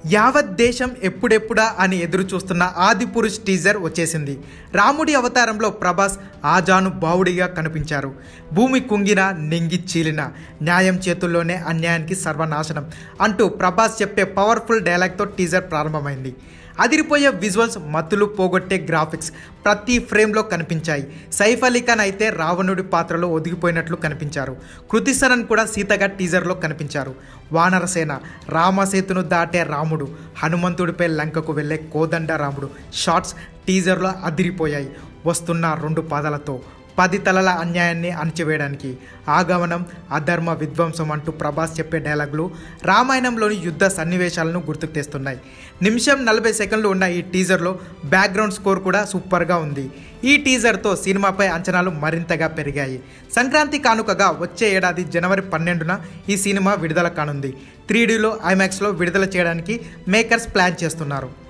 యావత్ దేశం ఎప్పుడెప్పుడా అని ఎదురు చూస్తున్న ఆది పురుష్ టీజర్ వచ్చేసింది రాముడి అవతారంలో ప్రభాస్ ఆజాను బావుడిగా కనిపించారు భూమి కుంగిన నెంగి చీలిన న్యాయం చేతుల్లోనే అన్యాయానికి సర్వనాశనం అంటూ ప్రభాస్ చెప్పే పవర్ఫుల్ డైలాగ్తో టీజర్ ప్రారంభమైంది అదిరిపోయే విజువల్స్ మత్తులు పోగొట్టే గ్రాఫిక్స్ ప్రతి ఫ్రేమ్లో కనిపించాయి సైఫ్ అలీ ఖాన్ అయితే రావణుడి పాత్రలో ఒదిగిపోయినట్లు కనిపించారు కృతి సరన్ కూడా సీతగా టీజర్లో కనిపించారు వానరసేన రామసేతును దాటే రాముడు హనుమంతుడిపై లంకకు వెళ్ళే కోదండ రాముడు షార్ట్స్ టీజర్లో అదిరిపోయాయి వస్తున్న రెండు పాదాలతో పది తలల అన్యాయాన్ని అణచివేయడానికి ఆగమనం అధర్మ విధ్వంసం అంటూ ప్రభాస్ చెప్పే డైలాగులు రామాయణంలోని యుద్ధ సన్నివేశాలను గుర్తుకు తెస్తున్నాయి నిమిషం నలభై సెకండ్లు ఉన్న ఈ టీజర్లో బ్యాక్గ్రౌండ్ స్కోర్ కూడా సూపర్గా ఉంది ఈ టీజర్తో సినిమాపై అంచనాలు మరింతగా పెరిగాయి సంక్రాంతి కానుకగా వచ్చే ఏడాది జనవరి పన్నెండున ఈ సినిమా విడుదల కానుంది త్రీ డీలో ఐమాక్స్లో విడుదల చేయడానికి మేకర్స్ ప్లాన్ చేస్తున్నారు